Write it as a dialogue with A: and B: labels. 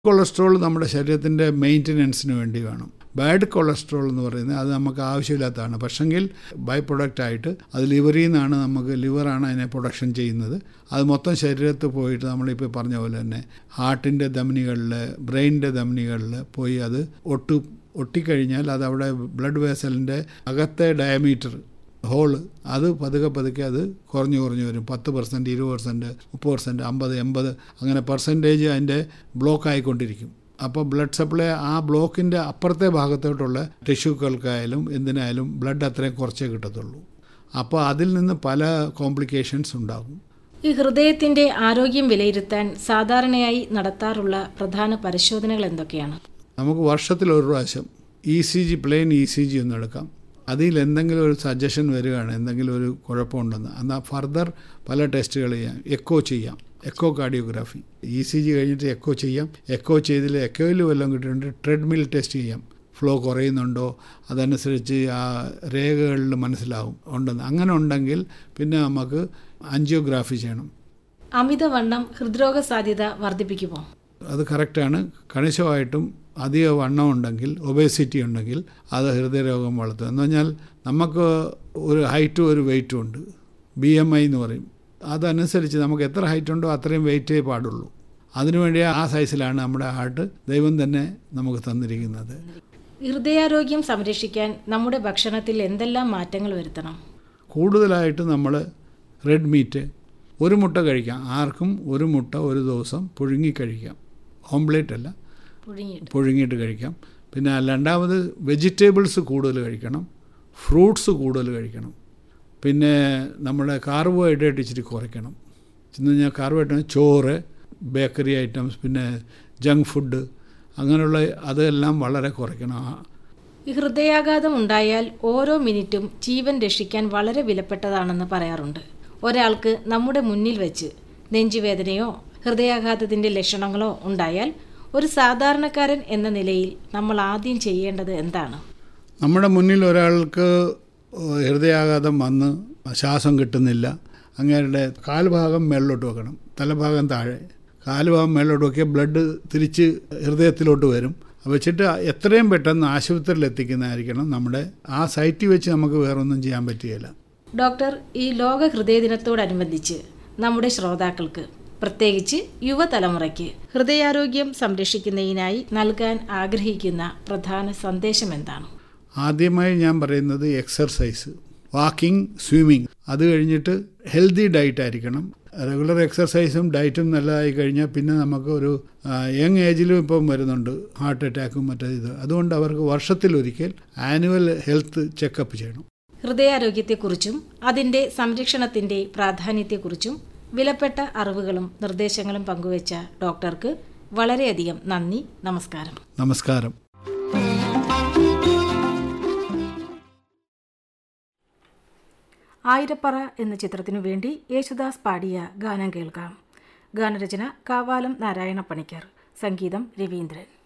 A: cholesterol നമ്മുടെ ശരീരത്തിൻ്റെ മെയിൻ്റനൻസിന് വേണ്ടി വേണം ബാഡ് കൊളസ്ട്രോൾ എന്ന് പറയുന്നത് അത് നമുക്ക് ആവശ്യമില്ലാത്തതാണ് പക്ഷെങ്കിൽ ബൈ പ്രൊഡക്റ്റ് ആയിട്ട് അത് ലിവറിൽ നിന്നാണ് നമുക്ക് ലിവറാണ് അതിനെ പ്രൊഡക്ഷൻ ചെയ്യുന്നത് അത് മൊത്തം ശരീരത്തിൽ പോയിട്ട് നമ്മളിപ്പോൾ പറഞ്ഞ പോലെ തന്നെ ഹാർട്ടിൻ്റെ ധമനികളിൽ ബ്രെയിനിൻ്റെ ധമനികളിൽ പോയി അത് ഒട്ടു ഒട്ടിക്കഴിഞ്ഞാൽ അത് അവിടെ ബ്ലഡ് വേസലിൻ്റെ അകത്തെ ഡയമീറ്റർ ഹോള് അത് പതുക്കെ പതുക്കെ അത് കുറഞ്ഞു കുറഞ്ഞു വരും പത്ത് പെർസെൻറ്റ് ഇരുപത് പെർസെൻറ്റ് മുപ്പത് പെർസെൻറ്റ് അമ്പത് എൺപത് അങ്ങനെ പെർസെൻറ്റേജ് അതിൻ്റെ ബ്ലോക്ക് ആയിക്കൊണ്ടിരിക്കും അപ്പോൾ ബ്ലഡ് സപ്ലൈ ആ ബ്ലോക്കിൻ്റെ അപ്പുറത്തെ ഭാഗത്തോട്ടുള്ള ടിഷ്യൂക്കൾക്കായാലും എന്തിനായാലും ബ്ലഡ് അത്രയും കുറച്ചേ കിട്ടത്തുള്ളൂ അപ്പോൾ അതിൽ നിന്ന് പല കോംപ്ലിക്കേഷൻസ് ഉണ്ടാകും
B: ഈ ഹൃദയത്തിന്റെ ആരോഗ്യം വിലയിരുത്താൻ സാധാരണയായി നടത്താറുള്ള പ്രധാന പരിശോധനകൾ എന്തൊക്കെയാണ്
A: നമുക്ക് വർഷത്തിൽ ഒരു പ്രാവശ്യം E C G plain E C G ഒന്ന് എടുക്കാം അതിൽ എന്തെങ്കിലും ഒരു സജഷൻ വരികയാണ് എന്തെങ്കിലും ഒരു കുഴപ്പമുണ്ടെന്ന് എന്നാൽ ഫർദർ പല ടെസ്റ്റുകൾ ചെയ്യാം എക്കോ ചെയ്യാം echocardiography E C G കഴിഞ്ഞിട്ട് എക്കോ ചെയ്യാം എക്കോ ചെയ്തിൽ എക്കോയിൽ വല്ലതും കിട്ടിയിട്ടുണ്ട് ട്രെഡ്മിൽ ടെസ്റ്റ് ചെയ്യാം ഫ്ലോ കുറയുന്നുണ്ടോ അതനുസരിച്ച് ആ രേഖകളിൽ മനസ്സിലാവും ഉണ്ടെന്ന് അങ്ങനെ ഉണ്ടെങ്കിൽ പിന്നെ നമുക്ക് ആൻജിയോഗ്രാഫി ചെയ്യണം
B: അമിതവണ്ണം ഹൃദ്രോഗ സാധ്യത വർദ്ധിപ്പിക്കുമോ
A: അത് കറക്റ്റാണ് കണിശമായിട്ടും അധിക വണ്ണം ഉണ്ടെങ്കിൽ ഒബേസിറ്റി ഉണ്ടെങ്കിൽ അത് ഹൃദയരോഗം വളർത്തും എന്ന് പറഞ്ഞാൽ നമുക്ക് ഒരു ഹൈറ്റും ഒരു വെയിറ്റും ഉണ്ട് ബി എം ഐ എന്ന് പറയും അതനുസരിച്ച് നമുക്ക് എത്ര ഹൈറ്റ് ഉണ്ടോ അത്രയും വെയിറ്റേ പാടുള്ളൂ അതിനുവേണ്ടി ആ സൈസിലാണ് നമ്മുടെ ഹാർട്ട് ദൈവം തന്നെ നമുക്ക് തന്നിരിക്കുന്നത്
B: ഹൃദയാരോഗ്യം സംരക്ഷിക്കാൻ നമ്മുടെ ഭക്ഷണത്തിൽ എന്തെല്ലാം മാറ്റങ്ങൾ വരുത്തണം
A: കൂടുതലായിട്ട് നമ്മൾ റെഡ് മീറ്റ് ഒരു മുട്ട കഴിക്കാം ആർക്കും ഒരു മുട്ട ഒരു ദിവസം പുഴുങ്ങി കഴിക്കാം ഓംപ്ലേറ്റ് അല്ല
B: പുഴുങ്ങിയിട്ട്
A: പുഴുങ്ങിയിട്ട് കഴിക്കാം പിന്നെ രണ്ടാമത് വെജിറ്റബിൾസ് കൂടുതൽ കഴിക്കണം ഫ്രൂട്ട്സ് കൂടുതൽ കഴിക്കണം പിന്നെ നമ്മുടെ കാർബോഹൈഡ്രേറ്റ് ഇച്ചിരി കുറയ്ക്കണം എന്ന് കഴിഞ്ഞാൽ കാർബോഹൈഡ്രേറ്റ് ചോറ് ബേക്കറി ഐറ്റംസ് പിന്നെ ജങ്ക് ഫുഡ് അങ്ങനെയുള്ള അതെല്ലാം വളരെ കുറയ്ക്കണം
B: ഈ ഹൃദയാഘാതം ഉണ്ടായാൽ ഓരോ മിനിറ്റും ജീവൻ രക്ഷിക്കാൻ വളരെ വിലപ്പെട്ടതാണെന്ന് പറയാറുണ്ട് ഒരാൾക്ക് നമ്മുടെ മുന്നിൽ വെച്ച് നെഞ്ചുവേദനയോ ഹൃദയാഘാതത്തിന്റെ ലക്ഷണങ്ങളോ ഉണ്ടായാൽ ഒരു സാധാരണക്കാരൻ എന്ന നിലയിൽ നമ്മൾ ആദ്യം ചെയ്യേണ്ടത് എന്താണ്
A: നമ്മുടെ മുന്നിൽ ഒരാൾക്ക് ഹൃദയാഘാതം വന്ന് ശ്വാസം കിട്ടുന്നില്ല അങ്ങേരുടെ കാൽഭാഗം മേളിലോട്ട് വെക്കണം തലഭാഗം താഴെ കാൽഭാഗം മേളിലോട്ട് വെക്കിയ ബ്ലഡ് തിരിച്ച് ഹൃദയത്തിലോട്ട് വരും വെച്ചിട്ട് എത്രയും പെട്ടെന്ന് ആശുപത്രിയിൽ എത്തിക്കുന്നതായിരിക്കണം നമ്മുടെ ആ സൈറ്റിൽ വെച്ച് നമുക്ക് വേറൊന്നും ചെയ്യാൻ പറ്റുകയില്ല
B: ഡോക്ടർ ഈ ലോക ഹൃദയ ദിനത്തോടനുബന്ധിച്ച് നമ്മുടെ ശ്രോതാക്കൾക്ക് പ്രത്യേകിച്ച് യുവതലമുറയ്ക്ക് ഹൃദയാരോഗ്യം സംരക്ഷിക്കുന്നതിനായി നൽകാൻ ആഗ്രഹിക്കുന്ന പ്രധാന സന്ദേശം എന്താണ്
A: ആദ്യമായി ഞാൻ പറയുന്നത് എക്സർസൈസ് വാക്കിംഗ് സ്വിമ്മിങ് അത് കഴിഞ്ഞിട്ട് ഹെൽത്തി ഡയറ്റ് ആയിരിക്കണം റെഗുലർ എക്സർസൈസും ഡയറ്റും നല്ലതായി കഴിഞ്ഞാൽ പിന്നെ നമുക്ക് ഒരു യങ് ഏജിലും ഇപ്പം വരുന്നുണ്ട് ഹാർട്ട് അറ്റാക്കും മറ്റേ ഇത് അതുകൊണ്ട് അവർക്ക് വർഷത്തിലൊരിക്കൽ ആനുവൽ ഹെൽത്ത് ചെക്കപ്പ് ചെയ്യണം
B: ഹൃദയാരോഗ്യത്തെക്കുറിച്ചും അതിന്റെ സംരക്ഷണത്തിന്റെ പ്രാധാന്യത്തെക്കുറിച്ചും വിലപ്പെട്ട അറിവുകളും നിർദ്ദേശങ്ങളും പങ്കുവച്ച ഡോക്ടർക്ക് വളരെയധികം നന്ദി നമസ്കാരം
A: നമസ്കാരം
B: ആയിരപ്പറ എന്ന ചിത്രത്തിനു വേണ്ടി യേശുദാസ് പാടിയ ഗാനം കേൾക്കാം ഗാനരചന കാവാലം നാരായണ പണിക്കർ സംഗീതം രവീന്ദ്രൻ